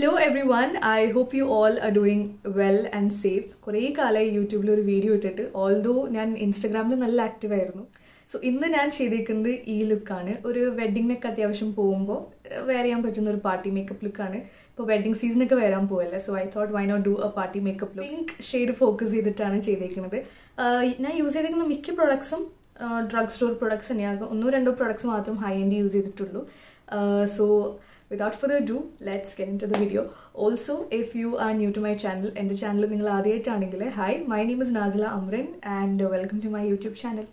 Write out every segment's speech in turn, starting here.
Hello everyone I hope you all are doing well and safe കുറേ കാലമായി യൂട്യൂബിൽ ഒരു വീഡിയോ ഇട്ടിട്ട് ഓൾദോ ഞാൻ ഇൻസ്റ്റഗ്രാമിൽ നല്ല ആക്റ്റീവ് ആയിരുന്നു സോ ഇന്ന് ഞാൻ ചെയ്തേക്കുന്നത് ഈ ലുക്കാണ് ഒരു വെഡിങ്ങിനൊക്കെ അത്യാവശ്യം പോകുമ്പോൾ വെയർ ചെയ്യാൻ പറ്റുന്ന ഒരു പാർട്ടി മേക്കപ്പ് ലുക്കാണ് ഇപ്പോൾ വെഡിങ് സീസണൊക്കെ വരാൻ പോവല്ലേ so I thought why not do a party makeup pink shade focus ചെയ്തിട്ടാണ് ചെയ്തേക്കുന്നത് ഞാൻ യൂസ് ചെയ്തേക്കുന്ന മിക്ക പ്രൊഡക്ട്സും ഡ്രഗ് സ്റ്റോർ പ്രൊഡക്ട്സ് തന്നെയാകും ഒന്നോ രണ്ടോ പ്രൊഡക്ട്സ് മാത്രം ഹൈ എൻഡ് യൂസ് ചെയ്തിട്ടുള്ളൂ so without further ado let's get into the video also if you are new to my channel എൻ്റെ ചാനൽ നിങ്ങൾ ആദ്യമായിട്ടാണെങ്കിൽ hi my name is Nasila Amran and welcome to my YouTube channel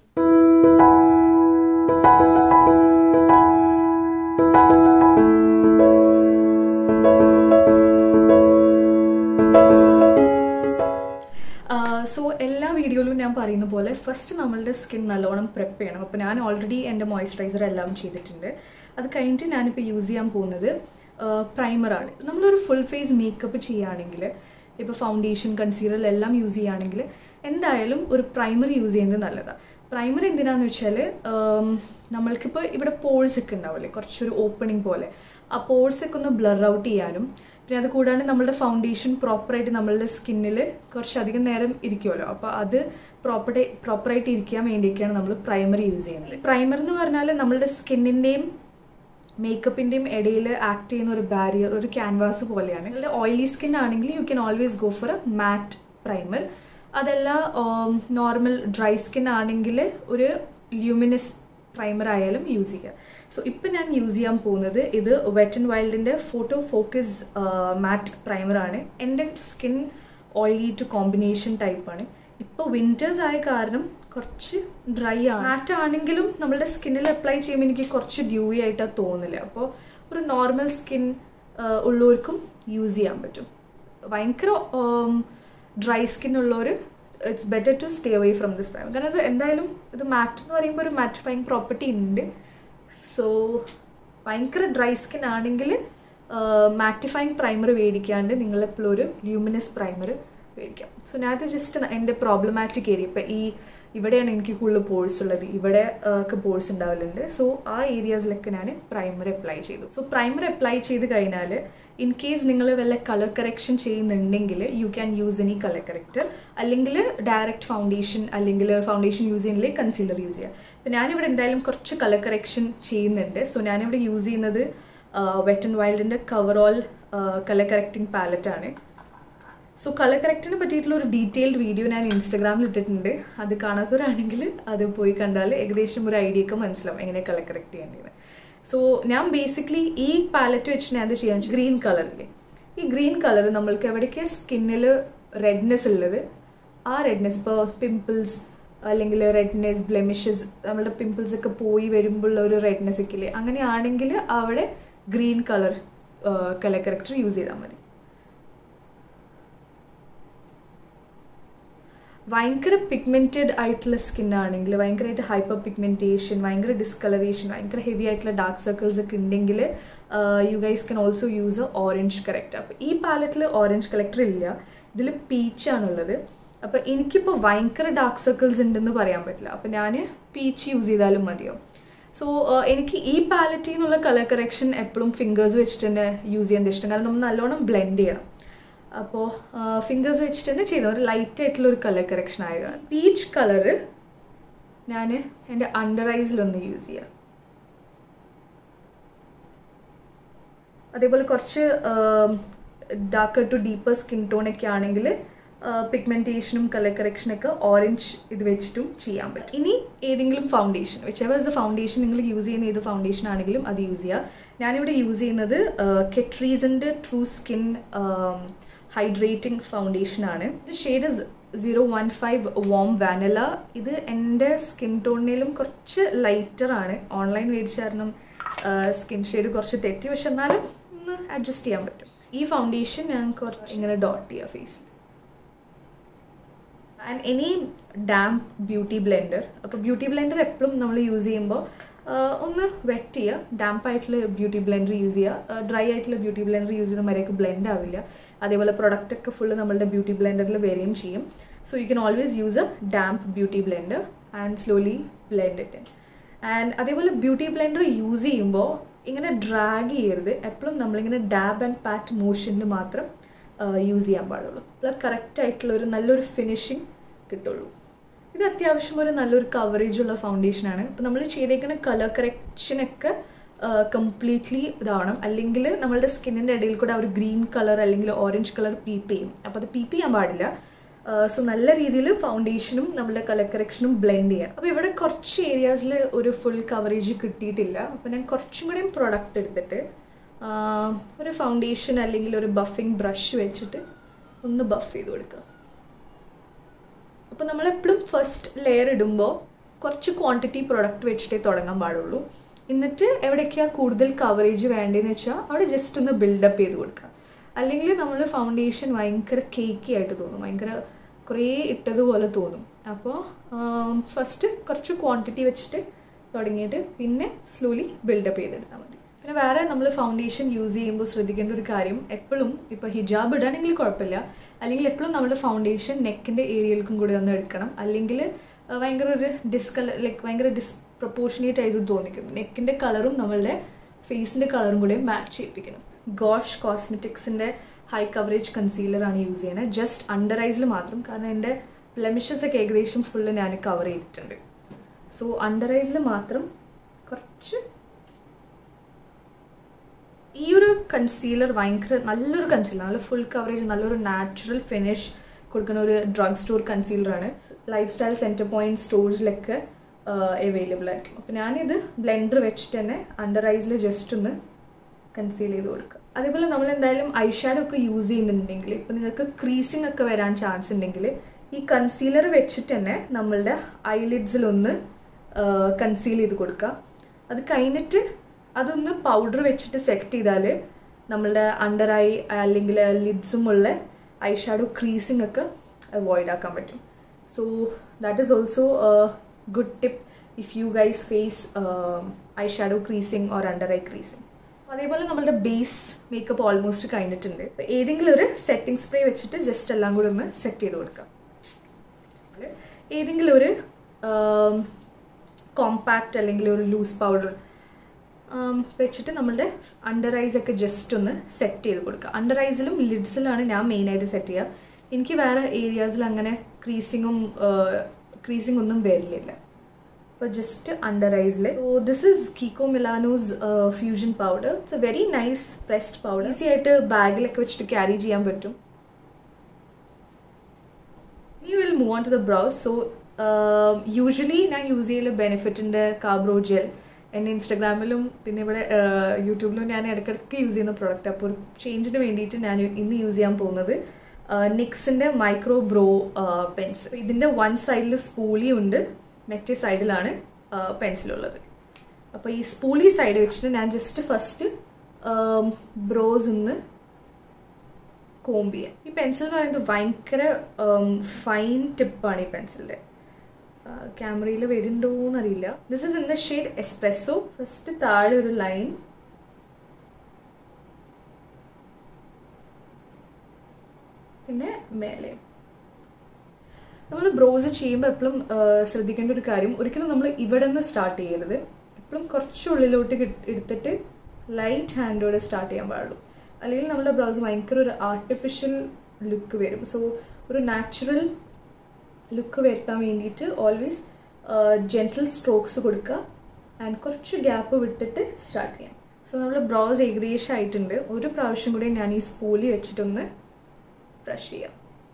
so എല്ലാ വീഡിയോയിലും ഞാൻ പറയുന്ന പോലെ first നമ്മളുടെ സ്കിൻ നല്ലോണം പ്രെപ്പ് ചെയ്യണം അപ്പോൾ ഞാൻ ഓൾറെഡി എൻ്റെ മോയ്സ്ചറൈസർ എല്ലാം ചെയ്തിട്ടുണ്ട് അത് കഴിഞ്ഞിട്ട് ഞാനിപ്പോൾ യൂസ് ചെയ്യാൻ പോകുന്നത് പ്രൈമറാണ് നമ്മളൊരു ഫുൾ ഫേസ് മേക്കപ്പ് ചെയ്യുകയാണെങ്കിൽ ഇപ്പോൾ ഫൗണ്ടേഷൻ കൺസീലർ എല്ലാം യൂസ് ചെയ്യുകയാണെങ്കിൽ എന്തായാലും ഒരു പ്രൈമർ യൂസ് ചെയ്യുന്നത് നല്ലതാണ് പ്രൈമർ എന്തിനാന്ന് വെച്ചാൽ നമ്മൾക്കിപ്പോൾ ഇവിടെ പോഴ്സ് ഒക്കെ ഉണ്ടാവില്ലേ കുറച്ചൊരു ഓപ്പണിംഗ് പോലെ ആ പോഴ്സ് ഒക്കെ ഒന്ന് ബ്ലർ ഔട്ട് ചെയ്യാനും പിന്നെ അത് കൂടാണ്ട് നമ്മളുടെ ഫൗണ്ടേഷൻ പ്രോപ്പറായിട്ട് നമ്മളുടെ സ്കിന്നിൽ കുറച്ചധികം നേരം ഇരിക്കുമല്ലോ അപ്പോൾ അത് പ്രോപ്പർട്ടി പ്രോപ്പറായിട്ട് ഇരിക്കാൻ വേണ്ടിയൊക്കെയാണ് നമ്മൾ പ്രൈമർ യൂസ് ചെയ്യുന്നത് പ്രൈമർ എന്ന് പറഞ്ഞാൽ നമ്മളുടെ സ്കിന്നിൻ്റെയും മേക്കപ്പിൻ്റെയും ഇടയിൽ ആക്ട് ചെയ്യുന്ന ഒരു ബാരിയർ ഒരു ക്യാൻവാസ് പോലെയാണ് നിങ്ങളുടെ ഓയിലി സ്കിൻ ആണെങ്കിൽ you can always go for a matte primer അതല്ല നോർമൽ ഡ്രൈ സ്കിൻ ആണെങ്കിൽ ഒരു ല്യൂമിനസ് പ്രൈമർ ആയാലും യൂസ് ചെയ്യുക സോ ഇപ്പം ഞാൻ യൂസ് ചെയ്യാൻ പോകുന്നത് ഇത് വെറ്റ് ആൻഡ് വൈൽഡിൻ്റെ ഫോട്ടോ ഫോക്കസ് മാറ്റ് പ്രൈമറാണ് എൻ്റെ സ്കിൻ ഓയിലി ടു കോമ്പിനേഷൻ ടൈപ്പാണ് ഇപ്പോൾ വിൻറ്റേഴ്സ് ആയ കാരണം കുറച്ച് ഡ്രൈ ആണ് മാറ്റ് ആണെങ്കിലും നമ്മുടെ സ്കിന്നിൽ അപ്ലൈ ചെയ്യുമ്പോൾ എനിക്ക് കുറച്ച് ഡ്യൂയി ആയിട്ടാണ് തോന്നില്ല അപ്പോൾ ഒരു നോർമൽ സ്കിൻ ഉള്ളവർക്കും യൂസ് ചെയ്യാൻ പറ്റും ഭയങ്കര ഡ്രൈ സ്കിൻ ഉള്ളവർ it's better to stay away from this primer കാരണം ഇത് എന്തായാലും ഇത് മാറ്റ് എന്ന് പറയുമ്പോൾ ഒരു മാറ്റിഫൈങ് പ്രോപ്പർട്ടി ഉണ്ട് സോ ഭയങ്കര ഡ്രൈ സ്കിൻ ആണെങ്കിൽ മാറ്റിഫൈങ് പ്രൈമർ മേടിക്കാണ്ട് നിങ്ങളെപ്പോഴും ഒരു ല്യൂമിനസ് പ്രൈമർ മേടിക്കാം സോ ഞാനത് ജസ്റ്റ് എൻ്റെ പ്രോബ്ലമാറ്റിക് ഏരിയ ഇപ്പം ഈ ഇവിടെയാണ് എനിക്ക് കൂടുതൽ പോഴ്സ് ഉള്ളത് ഇവിടെ ഒക്കെ പോഴ്സ് ഉണ്ടാവലുണ്ട് സോ ആ ഏരിയാസിലൊക്കെ ഞാൻ പ്രൈമർ അപ്ലൈ ചെയ്തു സോ പ്രൈമർ അപ്ലൈ ചെയ്ത് കഴിഞ്ഞാൽ ഇൻ കേസ് നിങ്ങൾ വല്ല കളർ കറക്ഷൻ ചെയ്യുന്നുണ്ടെങ്കിൽ you can use any colour corrector അല്ലെങ്കിൽ ഡയറക്റ്റ് ഫൗണ്ടേഷൻ അല്ലെങ്കിൽ ഫൗണ്ടേഷൻ യൂസ് ചെയ്യുന്നില്ലെങ്കിൽ കൺസീലർ യൂസ് ചെയ്യുക അപ്പോൾ ഞാനിവിടെ എന്തായാലും കുറച്ച് കളർ കറക്ഷൻ ചെയ്യുന്നുണ്ട് സോ ഞാനിവിടെ യൂസ് ചെയ്യുന്നത് വെറ്റ് ആൻഡ് വൈൽഡിൻ്റെ കവറോൾ കളർ കറക്റ്റിംഗ് പാലറ്റാണ് സോ കളർ കറക്റ്റിനെ പറ്റിയിട്ടുള്ള ഒരു ഡീറ്റെയിൽഡ് വീഡിയോ ഞാൻ ഇൻസ്റ്റാഗ്രാമിൽ ഇട്ടിട്ടുണ്ട് അത് കാണാത്തവരാണെങ്കിൽ അത് പോയി കണ്ടാൽ ഏകദേശം ഒരു ഐഡിയ ഒക്കെ മനസ്സിലാവും എങ്ങനെ കളർ കറക്റ്റ് ചെയ്യേണ്ടത് സോ ഞാൻ ബേസിക്കലി ഈ പാലറ്റ് വെച്ച് ഞാൻ അത് ചെയ്യാൻ ഗ്രീൻ കളറില്ലേ ഈ ഗ്രീൻ കളർ നമ്മൾക്ക് എവിടേക്ക് സ്കിന്നിൽ റെഡ്നെസ് ഉള്ളത് ആ റെഡ്നെസ് ഇപ്പോൾ പിമ്പിൾസ് അല്ലെങ്കിൽ റെഡ്നെസ് ബ്ലെമിഷസ് നമ്മുടെ പിമ്പിൾസ് ഒക്കെ പോയി വരുമ്പോൾ ഒരു റെഡ്നെസ് ഒക്കെ ഇല്ലേ അങ്ങനെയാണെങ്കിൽ അവിടെ green colour colour corrector use ചെയ്താൽ മതി ഭയങ്കര പിഗ്മെൻറ്റഡ് ആയിട്ടുള്ള സ്കിൻ ആണെങ്കിൽ ഭയങ്കരമായിട്ട് ഹൈപ്പർ പിഗ്മെൻറ്റേഷൻ ഭയങ്കര ഡിസ്കളറേഷൻ ഭയങ്കര ഹെവി ആയിട്ടുള്ള ഡാർക്ക് സർക്കിൾസ് ഒക്കെ ഉണ്ടെങ്കിൽ you guys can also use orange corrector അപ്പോൾ ഈ പാലറ്റിൽ ഓറഞ്ച് കളക്ടർ ഇല്ല ഇതിൽ പീച്ചാണുള്ളത് അപ്പോൾ എനിക്കിപ്പോൾ ഭയങ്കര ഡാർക്ക് സർക്കിൾസ് ഉണ്ടെന്ന് പറയാൻ പറ്റില്ല അപ്പോൾ ഞാൻ പീച്ച് യൂസ് ചെയ്താലും മതിയോ സോ എനിക്ക് ഈ പാലറ്റിൽ നിന്നുള്ള കളർ കറക്ഷൻ എപ്പോഴും ഫിംഗേഴ്സ് വെച്ചിട്ട് തന്നെ യൂസ് ചെയ്യാൻ ഇഷ്ടം കാരണം നമ്മൾ നല്ലോണം ബ്ലെൻഡ് ചെയ്യണം അപ്പോൾ ഫിംഗേഴ്സ് വെച്ചിട്ട് തന്നെ ചെയ്ത ഒരു ലൈറ്റ് ആയിട്ടുള്ള ഒരു കളർ കറക്ഷൻ ആയതാണ് പീച്ച് കളറ് ഞാൻ എൻ്റെ അണ്ടർ ഐസിലൊന്ന് യൂസ് ചെയ്യാം അതേപോലെ കുറച്ച് darker to deeper skin tone ഒക്കെ ആണെങ്കിൽ പിഗ്മെൻറ്റേഷനും കളർ കറക്ഷനൊക്കെ ഓറഞ്ച് ഇത് വെച്ചിട്ടും ചെയ്യാൻ പറ്റും ഇനി ഏതെങ്കിലും foundation whichever is a foundation നിങ്ങൾ യൂസ് ചെയ്യുന്ന ഏത് ഫൗണ്ടേഷൻ ആണെങ്കിലും അത് യൂസ് ചെയ്യുക ഞാനിവിടെ യൂസ് ചെയ്യുന്നത് കെട്രീസിൻ്റെ ട്രൂ സ്കിൻ ഹൈഡ്രേറ്റിംഗ് ഫൗണ്ടേഷൻ ആണ് shade zero one five warm vanilla ഇത് എൻ്റെ സ്കിൻ ടോണിലും കുറച്ച് ലൈറ്റർ ആണ് ഓൺലൈൻ മേടിച്ച കാരണം സ്കിൻ ഷെയ്ഡ് കുറച്ച് തെറ്റി പക്ഷെ എന്നാലും ഒന്ന് അഡ്ജസ്റ്റ് ചെയ്യാൻ പറ്റും ഈ ഫൗണ്ടേഷൻ ഞാൻ കുറച്ച് ഇങ്ങനെ ഡോട്ട് ചെയ്യുക ഫേസിൽ and any damp beauty blender അപ്പോൾ ബ്യൂട്ടി ബ്ലെൻഡർ എപ്പോഴും നമ്മൾ യൂസ് ചെയ്യുമ്പോൾ ഒന്ന് വെറ്റ് ചെയ്യുക ഡാംപ് ആയിട്ടുള്ള ബ്യൂട്ടി ബ്ലെൻഡർ യൂസ് ചെയ്യുക ഡ്രൈ ആയിട്ടുള്ള ബ്യൂട്ടി ബ്ലെൻഡർ യൂസ് ചെയ്യുന്ന വരെയൊക്കെ ബ്ലെൻഡ് ആവില്ല അതേപോലെ പ്രൊഡക്റ്റ് ഒക്കെ ഫുള്ള് നമ്മളുടെ ബ്യൂട്ടി ബ്ലെൻഡറിൽ വരികയും ചെയ്യും so you can always use a damp beauty blender and slowly blend it and അതേപോലെ ബ്യൂട്ടി ബ്ലെൻഡർ യൂസ് ചെയ്യുമ്പോൾ ഇങ്ങനെ ഡ്രാഗ് ചെയ്യരുത് എപ്പോഴും നമ്മളിങ്ങനെ ഡാബ് ആൻഡ് പാറ്റ് മോഷനിൽ മാത്രം യൂസ് ചെയ്യാൻ പാടുള്ളൂ അപ്പോൾ കറക്റ്റ് ആയിട്ടുള്ള ഒരു നല്ലൊരു ഫിനിഷിങ് കിട്ടുള്ളൂ ഇത് അത്യാവശ്യം ഒരു നല്ലൊരു കവറേജ് ഉള്ള ഫൗണ്ടേഷനാണ് അപ്പോൾ നമ്മൾ ചെയ്തേക്കുന്ന കളർ കറക്ഷനൊക്കെ കംപ്ലീറ്റ്ലി ഇതാവണം അല്ലെങ്കിൽ നമ്മളുടെ സ്കിന്നിൻ്റെ ഇടയിൽ കൂടെ ആ ഒരു ഗ്രീൻ കളർ അല്ലെങ്കിൽ ഓറഞ്ച് കളർ പീപ്പ് ചെയ്യും അപ്പോൾ അത് പീപ്പ് ചെയ്യാൻ പാടില്ല സോ നല്ല രീതിയിൽ ഫൗണ്ടേഷനും നമ്മുടെ കളർ കറക്ഷനും ബ്ലെൻഡ് ചെയ്യാം അപ്പോൾ ഇവിടെ കുറച്ച് ഏരിയാസിൽ ഒരു ഫുൾ കവറേജ് കിട്ടിയിട്ടില്ല അപ്പോൾ ഞാൻ കുറച്ചും കൂടെയും പ്രൊഡക്റ്റ് എടുത്തിട്ട് ഒരു ഫൗണ്ടേഷൻ അല്ലെങ്കിൽ ഒരു ബഫിംഗ് ബ്രഷ് വെച്ചിട്ട് ഒന്ന് ബഫ് ചെയ്ത് കൊടുക്കുക അപ്പോൾ നമ്മളെപ്പോഴും ഫസ്റ്റ് ലെയർ ഇടുമ്പോൾ കുറച്ച് ക്വാണ്ടിറ്റി പ്രൊഡക്റ്റ് വെച്ചിട്ടേ തുടങ്ങാൻ പാടുള്ളൂ എന്നിട്ട് എവിടേക്കാണ് കൂടുതൽ കവറേജ് വേണ്ടതെന്ന് വെച്ചാൽ അവിടെ ജസ്റ്റ് ഒന്ന് ബിൽഡപ്പ് ചെയ്ത് കൊടുക്കുക അല്ലെങ്കിൽ നമ്മൾ ഫൗണ്ടേഷൻ ഭയങ്കര കേക്കി ആയിട്ട് തോന്നും ഭയങ്കര കുറേ ഇട്ടതുപോലെ തോന്നും അപ്പോൾ ഫസ്റ്റ് കുറച്ച് ക്വാണ്ടിറ്റി വെച്ചിട്ട് തുടങ്ങിയിട്ട് പിന്നെ സ്ലോലി ബിൽഡപ്പ് ചെയ്തെടുത്താൽ മതി പിന്നെ വേറെ നമ്മൾ ഫൗണ്ടേഷൻ യൂസ് ചെയ്യുമ്പോൾ ശ്രദ്ധിക്കേണ്ട ഒരു കാര്യം എപ്പോഴും ഇപ്പോൾ ഹിജാബ് ഇടുകയാണെങ്കിൽ കുഴപ്പമില്ല അല്ലെങ്കിൽ എപ്പോഴും നമ്മുടെ ഫൗണ്ടേഷൻ നെക്കിൻ്റെ ഏരിയയിലേക്കും കൂടി ഒന്ന് എടുക്കണം അല്ലെങ്കിൽ ഭയങ്കര ഒരു ഡിസ്കളർ ലൈക്ക് ഭയങ്കര ഡിസ്പ്രപ്പോർഷനേറ്റ് ആയിട്ട് തോന്നിക്കും നെക്കിൻ്റെ കളറും നമ്മളുടെ ഫേസിൻ്റെ കളറും കൂടി മാച്ച് ചെയ്യിപ്പിക്കണം ഗോഷ് കോസ്മെറ്റിക്സിൻ്റെ ഹൈ കവറേജ് കൺസീലറാണ് യൂസ് ചെയ്യുന്നത് ജസ്റ്റ് അണ്ടർ ഐസിൽ മാത്രം കാരണം എൻ്റെ ബ്ലെമിഷസ് ഒക്കെ ഏകദേശം ഫുള്ള് ഞാൻ കവർ ചെയ്തിട്ടുണ്ട് സോ അണ്ടർ ഐസിൽ മാത്രം കുറച്ച് ഈ ഒരു കൺസീലർ ഭയങ്കര നല്ലൊരു കൺസീലർ നല്ല ഫുൾ കവറേജ് നല്ലൊരു നാച്ചുറൽ ഫിനിഷ് കൊടുക്കുന്ന ഒരു ഡ്രഗ് സ്റ്റോർ കൺസീലറാണ് ലൈഫ് സ്റ്റൈൽ സെൻറ്റർ പോയിന്റ് സ്റ്റോഴ്സിലൊക്കെ അവൈലബിൾ ആയിരിക്കും അപ്പോൾ ഞാനിത് ബ്ലെൻഡർ വെച്ചിട്ട് തന്നെ അണ്ടർ ഐസിൽ ജസ്റ്റ് ഒന്ന് കൺസീൽ ചെയ്ത് കൊടുക്കുക അതേപോലെ നമ്മൾ എന്തായാലും ഐഷാഡോ ഒക്കെ യൂസ് ചെയ്യുന്നുണ്ടെങ്കിൽ ഇപ്പം നിങ്ങൾക്ക് ക്രീസിങ് ഒക്കെ വരാൻ ചാൻസ് ഉണ്ടെങ്കിൽ ഈ കൺസീലർ വെച്ചിട്ട് തന്നെ നമ്മളുടെ ഐലിഡ്സിലൊന്ന് കൺസീൽ ചെയ്ത് കൊടുക്കുക അത് കഴിഞ്ഞിട്ട് അതൊന്ന് പൗഡർ വെച്ചിട്ട് സെറ്റ് ചെയ്താൽ നമ്മളുടെ അണ്ടർ ഐ അല്ലെങ്കിൽ ലിഡ്സുമുള്ള ഐ ഷാഡോ ക്രീസിങ് ഒക്കെ അവോയ്ഡ് ആക്കാൻ പറ്റും so that is also good tip if you guys face eyeshadow creasing or under eye creasing അതേപോലെ നമ്മളുടെ ബേസ് മേക്കപ്പ് ഓൾമോസ്റ്റ് കഴിഞ്ഞിട്ടുണ്ട് ഏതെങ്കിലും ഒരു സെറ്റിംഗ് സ്പ്രേ വെച്ചിട്ട് ജസ്റ്റ് എല്ലാം കൂടി ഒന്ന് സെറ്റ് ചെയ്ത് കൊടുക്കാം ഏതെങ്കിലും ഒരു കോമ്പാക്റ്റ് അല്ലെങ്കിൽ ഒരു ലൂസ് പൗഡർ വെച്ചിട്ട് നമ്മളുടെ അണ്ടർ ഐസ് ഒക്കെ ജസ്റ്റ് ഒന്ന് സെറ്റ് ചെയ്ത് കൊടുക്കുക അണ്ടർ ഐസിലും ലിഡ്സിലാണ് ഞാൻ മെയിനായിട്ട് സെറ്റ് ചെയ്യുക എനിക്ക് വേറെ ഏരിയാസിൽ അങ്ങനെ ക്രീസിങ്ങും ക്രീസിങ് ഒന്നും വരില്ല അപ്പോൾ ജസ്റ്റ് അണ്ടർ ഐസിൽ so this is Kiko Milano's fusion powder it's a very nice pressed powder easy ആയിട്ട് ബാഗിലൊക്കെ വെച്ചിട്ട് ക്യാരി ചെയ്യാൻ പറ്റും you will move on to the brows so usually ഞാൻ യൂസ് ചെയ്യൽ ബെനിഫിറ്റിൻ്റെ കാബ്രോ ജെൽ എൻ്റെ ഇൻസ്റ്റഗ്രാമിലും പിന്നെ ഇവിടെ യൂട്യൂബിലും ഞാൻ ഇടയ്ക്കിടയ്ക്ക് യൂസ് ചെയ്യുന്ന പ്രോഡക്റ്റ് അപ്പോൾ ഒരു ചേഞ്ചിന് വേണ്ടിയിട്ട് ഞാൻ ഇന്ന് യൂസ് ചെയ്യാൻ പോകുന്നത് നിക്സിൻ്റെ മൈക്രോ ബ്രോ പെൻസ് ഇതിൻ്റെ വൺ സൈഡിൽ സ്പൂലി ഉണ്ട് മറ്റേ സൈഡിലാണ് പെൻസിലുള്ളത് അപ്പോൾ ഈ സ്പൂലി സൈഡ് വെച്ചിട്ട് ഞാൻ ജസ്റ്റ് ഫസ്റ്റ് ബ്രോസ് ഒന്ന് കോംബ് ചെയ്യാം ഈ പെൻസിൽ എന്ന് പറയുന്നത് ഭയങ്കര ഫൈൻ ടിപ്പാണ് ഈ പെൻസിലിൻ്റെ ക്യാമറയിൽ വരുന്നുണ്ടോയെന്ന് അറിയില്ല this is in the shade espresso first താഴെ ഒരു ലൈൻ പിന്നെ മേലെ നമ്മൾ ബ്രോസ് ചെയ്യുമ്പോൾ എപ്പോഴും ശ്രദ്ധിക്കേണ്ട ഒരു കാര്യം ഒരിക്കലും നമ്മൾ ഇവിടെ നിന്ന് സ്റ്റാർട്ട് ചെയ്യരുത് എപ്പോഴും കുറച്ച് ഉള്ളിലോട്ട് എടുത്തിട്ട് ലൈറ്റ് ഹാൻഡോടെ സ്റ്റാർട്ട് ചെയ്യാൻ പാടുള്ളൂ അല്ലെങ്കിൽ നമ്മുടെ ബ്രൗസ് ഭയങ്കര ഒരു ആർട്ടിഫിഷ്യൽ ലുക്ക് വരും സോ ഒരു നാച്ചുറൽ ലുക്ക് വരുത്താൻ വേണ്ടിയിട്ട് ഓൾവേസ് ജെൻറ്റൽ സ്ട്രോക്സ് കൊടുക്കുക ആൻഡ് കുറച്ച് ഗ്യാപ്പ് വിട്ടിട്ട് സ്റ്റാർട്ട് ചെയ്യാം സോ നമ്മൾ ബ്രൗസ് ഏകദേശം ആയിട്ടുണ്ട് ഒരു പ്രാവശ്യം കൂടി ഞാൻ ഈ സ്പൂലി വെച്ചിട്ടൊന്ന് ബ്രഷ് ചെയ്യാം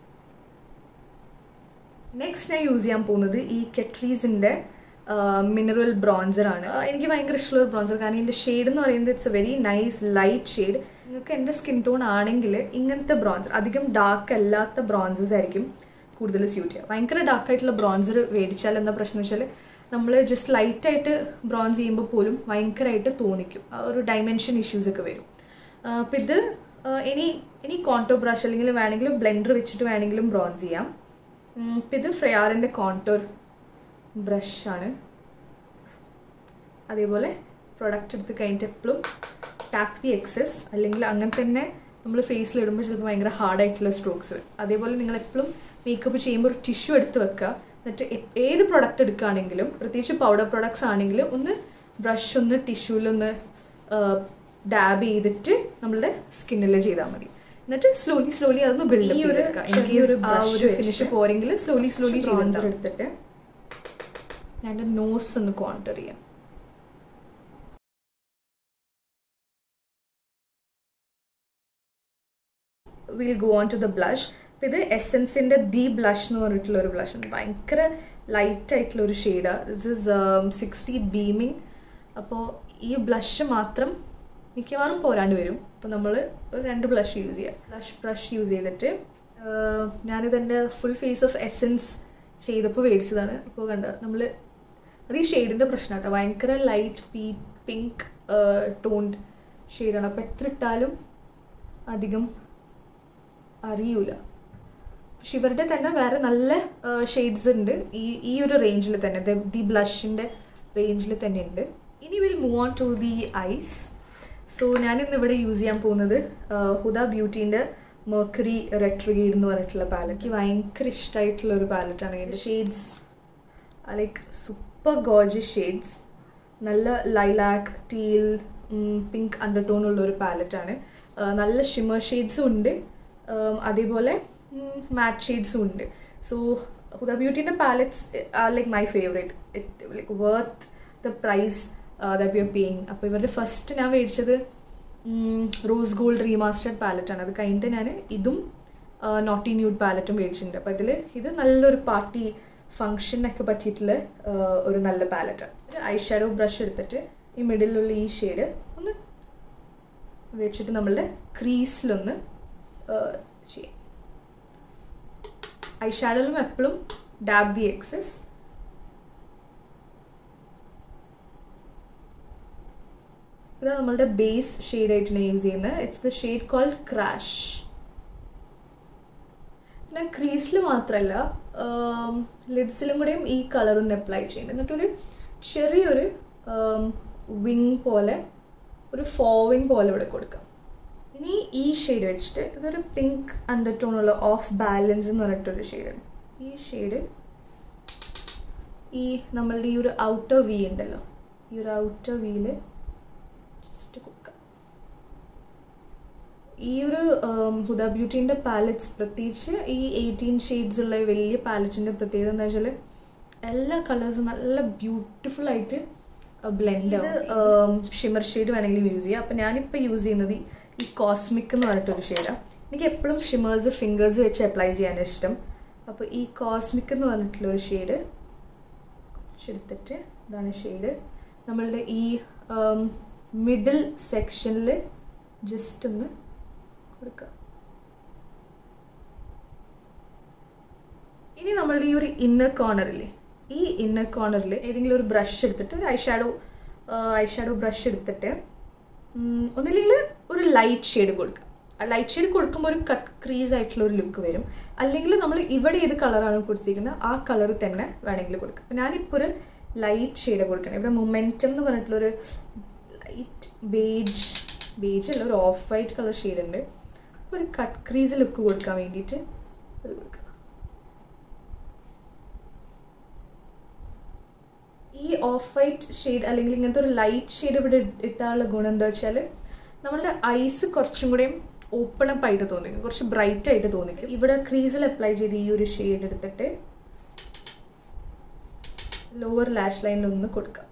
നെക്സ്റ്റ് ഞാൻ യൂസ് ചെയ്യാൻ പോകുന്നത് ഈ കെട്രീസിൻ്റെ മിനറൽ ബ്രോൺസർ ആണ് എനിക്ക് ഭയങ്കര ഇഷ്ടമുള്ള ബ്രോൺസർ കാരണം ഇതിൻ്റെ ഷെയ്ഡ് എന്ന് പറയുന്നത് it's a very nice light shade നിങ്ങൾക്ക് എൻ്റെ സ്കിൻ ടോൺ ആണെങ്കിൽ ഇങ്ങനത്തെ ബ്രോൺസർ അധികം ഡാർക്ക് അല്ലാത്ത ബ്രോൺസസ് ആയിരിക്കും കൂടുതൽ സ്യൂട്ട് ചെയ്യുക ഭയങ്കര ഡാർക്ക് ആയിട്ടുള്ള ബ്രോൺസർ മേടിച്ചാൽ എന്താ പ്രശ്നം വെച്ചാൽ നമ്മൾ ജസ്റ്റ് ലൈറ്റായിട്ട് ബ്രോൺസ് ചെയ്യുമ്പോൾ പോലും ഭയങ്കരമായിട്ട് തോന്നിക്കും ആ ഒരു ഡൈമെൻഷൻ ഇഷ്യൂസ് ഒക്കെ വരും അപ്പം ഇത് ഇനി ഇനി കോൺടോ ബ്രഷ് അല്ലെങ്കിൽ വേണമെങ്കിൽ ബ്ലെൻഡർ വെച്ചിട്ട് വേണമെങ്കിലും ബ്രോൺസ് ചെയ്യാം ഇപ്പം ഇത് ഫ്രയാറിൻ്റെ കോൺടോർ ബ്രഷാണ് അതേപോലെ പ്രൊഡക്റ്റ് എടുത്ത് കഴിഞ്ഞിട്ട് എപ്പോഴും ടാപ്പ് ദി എക്സസ് അല്ലെങ്കിൽ അങ്ങനെ തന്നെ നമ്മൾ ഫേസിൽ ഇടുമ്പോൾ ചിലപ്പോൾ ഭയങ്കര ഹാർഡായിട്ടുള്ള സ്ട്രോക്സ് വരും അതേപോലെ നിങ്ങൾ എപ്പോഴും മേക്കപ്പ് ചെയ്യുമ്പോൾ ഒരു ടിഷ്യൂ എടുത്ത് വെക്കുക എന്നിട്ട് ഏത് പ്രൊഡക്റ്റ് എടുക്കുകയാണെങ്കിലും പ്രത്യേകിച്ച് പൗഡർ പ്രൊഡക്ട്സ് ആണെങ്കിലും ഒന്ന് ബ്രഷ് ഒന്ന് ടിഷ്യൂലൊന്ന് ഡാബ് ചെയ്തിട്ട് നമ്മളുടെ സ്കിന്നിൽ ചെയ്താൽ മതി എന്നിട്ട് സ്ലോലി സ്ലോലി അതൊന്ന് ബിൽഡ് ഈ ഒരു ഒരു ആ brush ഒരു വെച്ചിട്ട് ഫിനിഷ് പോരെങ്കിൽ സ്ലോലി സ്ലോലി bronzer എടുത്തിട്ട് ഞാൻ എൻ്റെ നോസ് ഒന്ന് കോണ്ടർ ചെയ്യാം will go on to the blush അപ്പം ഇത് എസെൻസിൻ്റെ ദി ബ്ലഷ് എന്ന് പറഞ്ഞിട്ടുള്ള ഒരു ബ്ലഷ് ഉണ്ട് ഭയങ്കര ലൈറ്റ് ആയിട്ടുള്ള ഒരു ഷെയ്ഡാണ് ദിസ് ഇസ് സിക്സ്റ്റി ബീമിങ് അപ്പോൾ ഈ ബ്ലഷ് മാത്രം മിക്കവാറും പോരാണ്ട് വരും അപ്പോൾ നമ്മൾ ഒരു രണ്ട് ബ്ലഷ് യൂസ് ചെയ്യുക ബ്ലഷ് ബ്രഷ് യൂസ് ചെയ്തിട്ട് ആഹ് ഞാനിതെൻ്റെ ഫുൾ ഫേസ് ഓഫ് എസെൻസ് ചെയ്തപ്പോൾ മേടിച്ചതാണ് അപ്പോൾ കണ്ട നമ്മൾ അത് ഈ ഷെയ്ഡിൻ്റെ പ്രശ്നം കേട്ടോ ഭയങ്കര ലൈറ്റ് പീ പിങ്ക് ടോൺഡ് ഷെയ്ഡാണ് അപ്പോൾ എത്ര ഇട്ടാലും അധികം അറിയൂല പക്ഷെ ഇവരുടെ തന്നെ വേറെ നല്ല ഷെയ്ഡ്സ് ഉണ്ട് ഈ ഈ ഒരു റേഞ്ചിൽ തന്നെ ദ- ദി ബ്ലഷിൻ്റെ റേഞ്ചിൽ തന്നെ ഉണ്ട് ഇനി will move on to the eyes so ഞാനിന്ന് ഇവിടെ യൂസ് ചെയ്യാൻ പോകുന്നത് ആഹ് ഹുദ ബ്യൂട്ടീൻ്റെ മെർക്കറി റെട്രിഗേഡ് എന്ന് പറഞ്ഞിട്ടുള്ള പാലറ്റ് എനിക്ക് ഭയങ്കര ഇഷ്ടമായിട്ടുള്ള ഒരു പാലറ്റാണ് ഇതിൻ്റെ shades like super gorgeous shades നല്ല ലൈലാക്ക് ടീൽ പിങ്ക് അണ്ടർടോൺ ഉള്ള ഒരു പാലറ്റാണ് നല്ല ഷിമർ ഷെയ്ഡ്സും ഉണ്ട് ഉം, അതേപോലെ മാറ്റ് ഷെയ്ഡ്സും ഉണ്ട് സോ ഹുദ ബ്യൂട്ടീൻ്റെ palettes are like my favourite it like worth the price the be are paying അപ്പോൾ ഇവരുടെ ഫസ്റ്റ് ഞാൻ മേടിച്ചത് റോസ് ഗോൾഡ് റീമാസ്റ്റേഡ് പാലറ്റാണ് അത് കഴിഞ്ഞിട്ട് ഞാൻ ഇതും നോട്ടി ന്യൂഡ് പാലറ്റും മേടിച്ചിട്ടുണ്ട് അപ്പോൾ ഇതിൽ ഇത് നല്ലൊരു പാർട്ടി ഫങ്ഷനൊക്കെ പറ്റിയിട്ടുള്ള ആ, ഒരു നല്ല പാലറ്റാണ് ഐ ഷാഡോ ബ്രഷ് എടുത്തിട്ട് ഈ മിഡിലുള്ള ഈ ഷെയ്ഡ് ഒന്ന് വെച്ചിട്ട് നമ്മളുടെ ക്രീസിലൊന്ന് ചെയ്യാം ഐ ഷാഡോയിലും എപ്പോഴും ഡാബ് ദി എക്സസ് ഇത് നമ്മളുടെ ബേസ് ഷെയ്ഡായിട്ട് ഞാൻ യൂസ് ചെയ്യുന്നത് it's the shade cold crash പിന്നെ ക്രീസിൽ മാത്രമല്ല ലിഡ്സിലും കൂടെയും ഈ കളർ ഒന്ന് അപ്ലൈ ചെയ്യുന്നുണ്ട് എന്നിട്ടൊരു ചെറിയൊരു വിങ് പോലെ ഒരു ഫോവിങ് പോലെ ഇവിടെ കൊടുക്കാം ഇനി ഈ ഷെയ്ഡ് വെച്ചിട്ട് ഇതൊരു പിങ്ക് അണ്ടർടോൺ ഉള്ള ഓഫ് ബാലൻസ് എന്ന് പറഞ്ഞിട്ടൊരു ഷെയ്ഡാണ് ഈ ഷെയ്ഡ് ഈ നമ്മളുടെ ഈ ഒരു ഔട്ടർ വി ഉണ്ടല്ലോ ഈ ഒരു ഔട്ടർ വീല് ജസ്റ്റ് കൊടുക്കാം ഈ ഒരു ഹുദ ബ്യൂട്ടീൻ്റെ പാലറ്റ്സ് പ്രത്യേകിച്ച് ഈ എയ്റ്റീൻ ഷെയ്ഡ്സ് ഉള്ള ഈ വലിയ പാലറ്റിൻ്റെ പ്രത്യേകത എന്താ വെച്ചാൽ എല്ലാ കളേഴ്സും നല്ല ബ്യൂട്ടിഫുൾ ആയിട്ട് ബ്ലെൻഡ് ആവും ഷിമർ ഷെയ്ഡ് വേണമെങ്കിലും യൂസ് ചെയ്യാം അപ്പം ഞാനിപ്പോൾ യൂസ് ചെയ്യുന്നത് ഈ- ഈ കോസ്മിക് എന്ന് പറഞ്ഞിട്ടൊരു ഷെയ്ഡാണ് എനിക്ക് എപ്പോഴും ഷിമേഴ്സ് ഫിംഗേഴ്സ് വെച്ച് അപ്ലൈ ചെയ്യാൻ ഇഷ്ടം അപ്പോൾ ഈ കോസ്മിക് എന്ന് പറഞ്ഞിട്ടുള്ള ഒരു ഷെയ്ഡ് കുറച്ചെടുത്തിട്ട് ഇതാണ് ഷെയ്ഡ് നമ്മളുടെ ഈ മിഡിൽ സെക്ഷനിൽ ജസ്റ്റ് ഒന്ന് കൊടുക്കുക ഇനി നമ്മളുടെ ഈ ഒരു ഇന്നർ കോർണറില്ലേ ഈ ഇന്നർ കോർണറിൽ ഏതെങ്കിലും ഒരു ബ്രഷ് എടുത്തിട്ട് ഒരു eye shadow eye shadow brush എടുത്തിട്ട് ഉം, ഒന്നില്ലെങ്കിൽ ഒരു ലൈറ്റ് ഷെയ്ഡ് കൊടുക്കുക ആ ലൈറ്റ് ഷെയ്ഡ് കൊടുക്കുമ്പോൾ ഒരു കട്ട് ക്രീസ് ആയിട്ടുള്ള ഒരു ലുക്ക് വരും അല്ലെങ്കിൽ നമ്മൾ ഇവിടെ ഏത് കളറാണ് കൊടുത്തിരിക്കുന്നത് ആ കളർ തന്നെ വേണമെങ്കിൽ കൊടുക്കുക അപ്പം ഞാനിപ്പോൾ ഒരു ലൈറ്റ് ഷെയ്ഡ് കൊടുക്കണം ഇവിടെ മൊമെൻറ്റം എന്ന് പറഞ്ഞിട്ടുള്ളൊരു ലൈറ്റ് ബേജ് ബേജ് അല്ല ഒരു ഓഫ് വൈറ്റ് കളർ ഷെയ്ഡ് ഉണ്ട് അപ്പോൾ ഒരു കട്ട് ക്രീസ് ലുക്ക് കൊടുക്കാൻ വേണ്ടിയിട്ട് അത് കൊടുക്കുക ഈ ഓഫ് വൈറ്റ് ഷെയ്ഡ് അല്ലെങ്കിൽ ഇങ്ങനത്തെ ഒരു ലൈറ്റ് ഷെയ്ഡ് ഇവിടെ ഇട്ടാനുള്ള ഗുണം എന്താ വെച്ചാൽ നമ്മളുടെ ഐസ് കുറച്ചും കൂടെയും ഓപ്പൺ അപ്പ് ആയിട്ട് തോന്നിക്കും കുറച്ച് ബ്രൈറ്റ് ആയിട്ട് തോന്നിക്കും ഇവിടെ ക്രീസിൽ അപ്ലൈ ചെയ്ത് ഈ ഒരു ഷെയ്ഡ് എടുത്തിട്ട് ലോവർ ലാഷ് ലൈനിൽ ഒന്ന് കൊടുക്കാം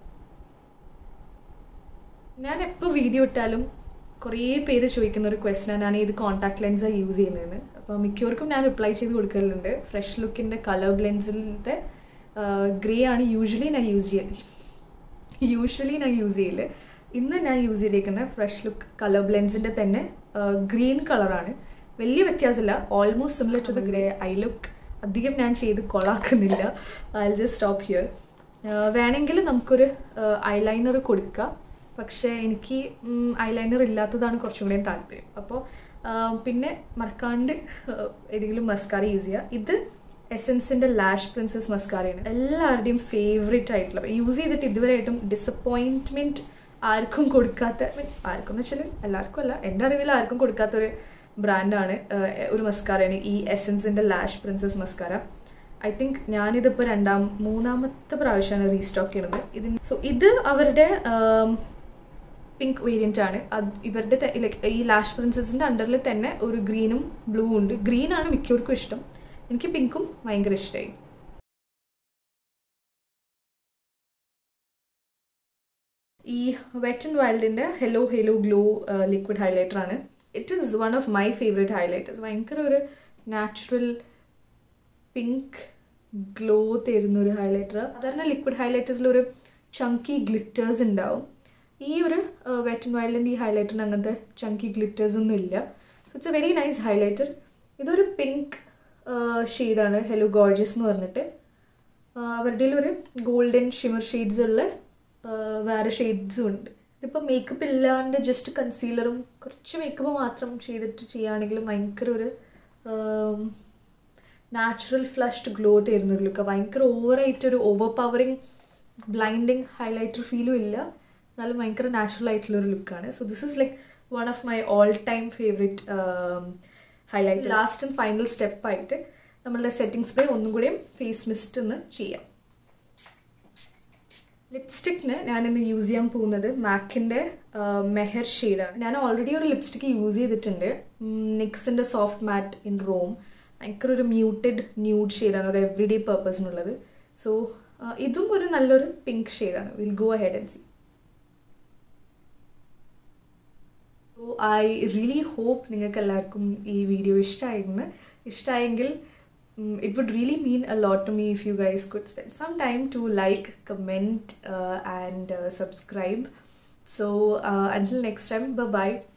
ഞാൻ എപ്പോൾ വീഡിയോ ഇട്ടാലും കുറേ പേര് ചോദിക്കുന്ന ഒരു ക്വസ്റ്റൻ ഞാൻ ഏത് കോൺടാക്ട് ലെൻസാണ് യൂസ് ചെയ്യുന്നതെന്ന് അപ്പോൾ മിക്കവർക്കും ഞാൻ റിപ്ലൈ ചെയ്ത് കൊടുക്കലുണ്ട് ഫ്രഷ് ലുക്കിൻ്റെ കളർ ലെൻസിലത്തെ ഗ്രേ ആണ് യൂഷ്വലി ഞാൻ യൂസ് ചെയ്യുക യൂഷ്വലി ഞാൻ യൂസ് ചെയ്യില്ല ഇന്ന് ഞാൻ യൂസ് ചെയ്തേക്കുന്ന ഫ്രഷ് ലുക്ക് കളർ ബ്ലെൻസിൻ്റെ തന്നെ ഗ്രീൻ കളറാണ് വലിയ വ്യത്യാസമില്ല almost similar to the grey eye look അധികം ഞാൻ ചെയ്ത് കൊളാക്കുന്നില്ല ഐ ജസ്റ്റ് സ്റ്റോപ്പ് ഹിയർ വേണമെങ്കിൽ നമുക്കൊരു ഐലൈനർ കൊടുക്കാം പക്ഷേ എനിക്ക് ഐലൈനർ ഇല്ലാത്തതാണ് കുറച്ചും കൂടെയും താല്പര്യം അപ്പോൾ പിന്നെ മറക്കാണ്ട് ഏതെങ്കിലും മസ്കാര യൂസ് ചെയ്യുക ഇത് എസെൻസിൻ്റെ ലാഷ് പ്രിൻസസ് മസ്കാരയാണ് എല്ലാവരുടെയും ഫേവറേറ്റ് ആയിട്ടുള്ള യൂസ് ചെയ്തിട്ട് ഇതുവരെയായിട്ടും ഡിസപ്പോയിൻറ്റ്മെൻറ്റ് ആർക്കും കൊടുക്കാത്ത I mean, ആർക്കും എന്ന് വെച്ചാൽ എല്ലാവർക്കും അല്ല എൻ്റെ അറിവിൽ ആർക്കും കൊടുക്കാത്തൊരു ബ്രാൻഡാണ് ഒരു മസ്കാരയാണ് ഈ എസെൻസിൻ്റെ lash princess mascara I think ഞാനിതിപ്പോൾ രണ്ടാം മൂന്നാമത്തെ പ്രാവശ്യമാണ് റീസ്റ്റോക്ക് ചെയ്യുന്നത് ഇതിന് സോ ഇത് അവരുടെ പിങ്ക് വേരിയൻ്റ് ആണ് അത് ഇവരുടെ ലൈക്ക് ഈ ലാഷ് പ്രിൻസസിൻ്റെ അണ്ടറിൽ തന്നെ ഒരു ഗ്രീനും ബ്ലൂ ഉണ്ട് ഗ്രീനാണ് മിക്കവർക്കും ഇഷ്ടം എനിക്ക് പിങ്കും ഭയങ്കര ഇഷ്ടമായി ഈ വെറ്റ് ആൻഡ് വൈൽഡിൻ്റെ hello hello glow liquid highlighter ആണ് it is one of my favourite highlighters ഭയങ്കര ഒരു നാച്ചുറൽ പിങ്ക് ഗ്ലോ തരുന്ന ഒരു ഹൈലൈറ്റർ സാധാരണ ലിക്വിഡ് ഹൈലൈറ്റേഴ്സിൽ ഒരു ചങ്കി ഗ്ലിറ്റേഴ്സ് ഉണ്ടാവും ഈ ഒരു വെറ്റ് ആൻഡ് വൈൽഡിൻ്റെ ഈ ഹൈലൈറ്ററിന് അങ്ങനത്തെ ചങ്കി ഗ്ലിറ്റേഴ്സ് ഒന്നും ഇല്ല so it's a very nice highlighter ഇതൊരു പിങ്ക് ഷെയ്ഡാണ് ഹെലോ ഗോർജസ് എന്ന് പറഞ്ഞിട്ട് അവരുടെ ഒരു ഗോൾഡൻ ഷിമർ ഷെയ്ഡ്സ് ഉള്ള വേറെ ഷെയ്ഡ്സും ഉണ്ട് ഇതിപ്പോൾ മേക്കപ്പ് ഇല്ലാണ്ട് ജസ്റ്റ് കൺസീലറും കുറച്ച് മേക്കപ്പ് മാത്രം ചെയ്തിട്ട് ചെയ്യുകയാണെങ്കിലും ഭയങ്കര ഒരു നാച്ചുറൽ ഫ്ലഷ്ഡ് ഗ്ലോ തരുന്ന ഒരു ലുക്ക് ഭയങ്കര ഓവറായിട്ട് ഒരു ഓവർ പവറിങ് ബ്ലൈൻഡിങ് ഹൈലൈറ്റർ ഫീലും ഇല്ല എന്നാലും ഭയങ്കര നാച്ചുറൽ ആയിട്ടുള്ള ഒരു ലുക്കാണ് so this is like one of my all time favourite highlight last and final സ്റ്റെപ്പായിട്ട് നമ്മളുടെ സെറ്റിംഗ് സ്പ്രേ ഒന്നും കൂടിയും ഫേസ് മിസ്റ്റ് ഒന്ന് ചെയ്യാം ലിപ്സ്റ്റിക്കിന് ഞാനിന്ന് യൂസ് ചെയ്യാൻ പോകുന്നത് മാക്കിൻ്റെ മെഹർ ഷെയ്ഡാണ് ഞാൻ ഓൾറെഡി ഒരു ലിപ്സ്റ്റിക്ക് യൂസ് ചെയ്തിട്ടുണ്ട് നിക്സിൻ്റെ സോഫ്റ്റ് മാറ്റ് ഇൻ റോം ഭയങ്കര ഒരു മ്യൂട്ടഡ് ന്യൂഡ് ഷെയ്ഡാണ് ഒരു എവറി ഡേ പർപ്പസിനുള്ളത് സോ ഇതും ഒരു നല്ലൊരു പിങ്ക് ഷെയ്ഡാണ് will go ahead and see so I really hope നിങ്ങൾക്ക് എല്ലാവർക്കും ഈ വീഡിയോ ഇഷ്ടമായിരുന്നു ഇഷ്ടമായെങ്കിൽ um, it would really mean a lot to me if you guys could spend some time to like, comment, uh, and uh, subscribe. So, uh, until next time, bye bye.